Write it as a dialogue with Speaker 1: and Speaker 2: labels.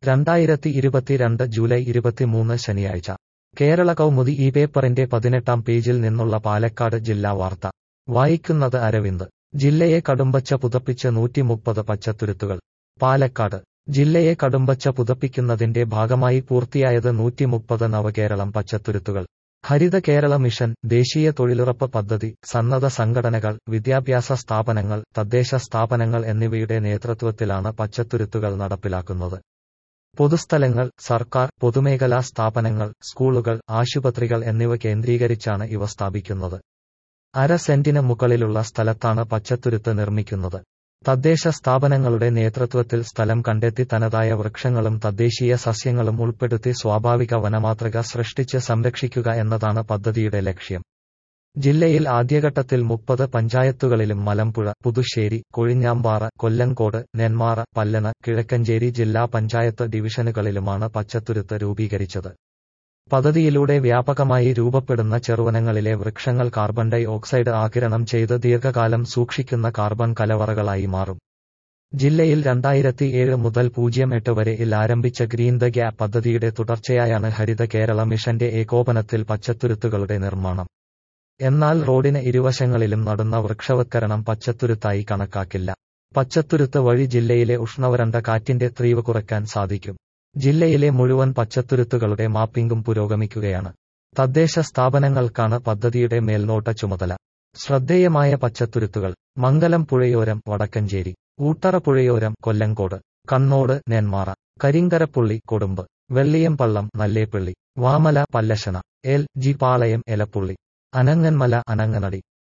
Speaker 1: രണ്ടായിരത്തി ഇരുപത്തിരണ്ട് ജൂലൈ ഇരുപത്തിമൂന്ന് ശനിയാഴ്ച കേരള കൗമുദി ഈ പേപ്പറിന്റെ പതിനെട്ടാം പേജിൽ നിന്നുള്ള പാലക്കാട് ജില്ലാ വാർത്ത വായിക്കുന്നത് അരവിന്ദ് ജില്ലയെ കടുംബച്ച പുതപ്പിച്ച് നൂറ്റിമുപ്പത് പച്ചത്തുരുത്തുകൾ പാലക്കാട് ജില്ലയെ കടുംബച്ച പുതപ്പിക്കുന്നതിന്റെ ഭാഗമായി പൂർത്തിയായത് നൂറ്റിമുപ്പത് നവകേരളം പച്ചത്തുരുത്തുകൾ ഹരിത കേരള മിഷൻ ദേശീയ തൊഴിലുറപ്പ് പദ്ധതി സന്നദ്ധ സംഘടനകൾ വിദ്യാഭ്യാസ സ്ഥാപനങ്ങൾ തദ്ദേശ സ്ഥാപനങ്ങൾ എന്നിവയുടെ നേതൃത്വത്തിലാണ് പച്ചത്തുരുത്തുകൾ നടപ്പിലാക്കുന്നത് പൊതുസ്ഥലങ്ങൾ സർക്കാർ പൊതുമേഖലാ സ്ഥാപനങ്ങൾ സ്കൂളുകൾ ആശുപത്രികൾ എന്നിവ കേന്ദ്രീകരിച്ചാണ് ഇവ സ്ഥാപിക്കുന്നത് അര സെന്റിന് മുകളിലുള്ള സ്ഥലത്താണ് പച്ചത്തുരുത്ത് നിർമ്മിക്കുന്നത് തദ്ദേശ സ്ഥാപനങ്ങളുടെ നേതൃത്വത്തിൽ സ്ഥലം കണ്ടെത്തി തനതായ വൃക്ഷങ്ങളും തദ്ദേശീയ സസ്യങ്ങളും ഉൾപ്പെടുത്തി സ്വാഭാവിക വനമാതൃക സൃഷ്ടിച്ച് സംരക്ഷിക്കുക എന്നതാണ് പദ്ധതിയുടെ ലക്ഷ്യം ജില്ലയിൽ ആദ്യഘട്ടത്തിൽ മുപ്പത് പഞ്ചായത്തുകളിലും മലമ്പുഴ പുതുശ്ശേരി കൊഴിഞ്ഞാമ്പാറ കൊല്ലങ്കോട് നെന്മാറ പല്ലന കിഴക്കഞ്ചേരി ജില്ലാ പഞ്ചായത്ത് ഡിവിഷനുകളിലുമാണ് പച്ചത്തുരുത്ത് രൂപീകരിച്ചത് പദ്ധതിയിലൂടെ വ്യാപകമായി രൂപപ്പെടുന്ന ചെറുവനങ്ങളിലെ വൃക്ഷങ്ങൾ കാർബൺ ഡൈ ഓക്സൈഡ് ആകിരണം ചെയ്ത് ദീർഘകാലം സൂക്ഷിക്കുന്ന കാർബൺ കലവറകളായി മാറും ജില്ലയിൽ രണ്ടായിരത്തി ഏഴ് മുതൽ പൂജ്യം എട്ട് വരെ ഇൽ ആരംഭിച്ച ഗ്രീൻ ദ ഗ്യാപ് പദ്ധതിയുടെ തുടർച്ചയായാണ് ഹരിത കേരള മിഷന്റെ ഏകോപനത്തിൽ പച്ചത്തുരുത്തുകളുടെ നിർമ്മാണം എന്നാൽ റോഡിന് ഇരുവശങ്ങളിലും നടുന്ന വൃക്ഷവത്കരണം പച്ചത്തുരുത്തായി കണക്കാക്കില്ല പച്ചത്തുരുത്ത് വഴി ജില്ലയിലെ ഉഷ്ണവരണ്ട കാറ്റിന്റെ തീവ് കുറയ്ക്കാൻ സാധിക്കും ജില്ലയിലെ മുഴുവൻ പച്ചത്തുരുത്തുകളുടെ മാപ്പിംഗും പുരോഗമിക്കുകയാണ് തദ്ദേശ സ്ഥാപനങ്ങൾക്കാണ് പദ്ധതിയുടെ മേൽനോട്ട ചുമതല ശ്രദ്ധേയമായ പച്ചത്തുരുത്തുകൾ മംഗലം പുഴയോരം വടക്കഞ്ചേരി ഊട്ടറ പുഴയോരം കൊല്ലങ്കോട് കണ്ണോട് നെന്മാറ കരിങ്കരപ്പുള്ളി കൊടുമ്പ് വെള്ളിയംപള്ളം നല്ലേപ്പള്ളി വാമല പല്ലശന എൽ ജി പാളയം എലപ്പുള്ളി അനങ്ങന്മല അനങ്ങനടി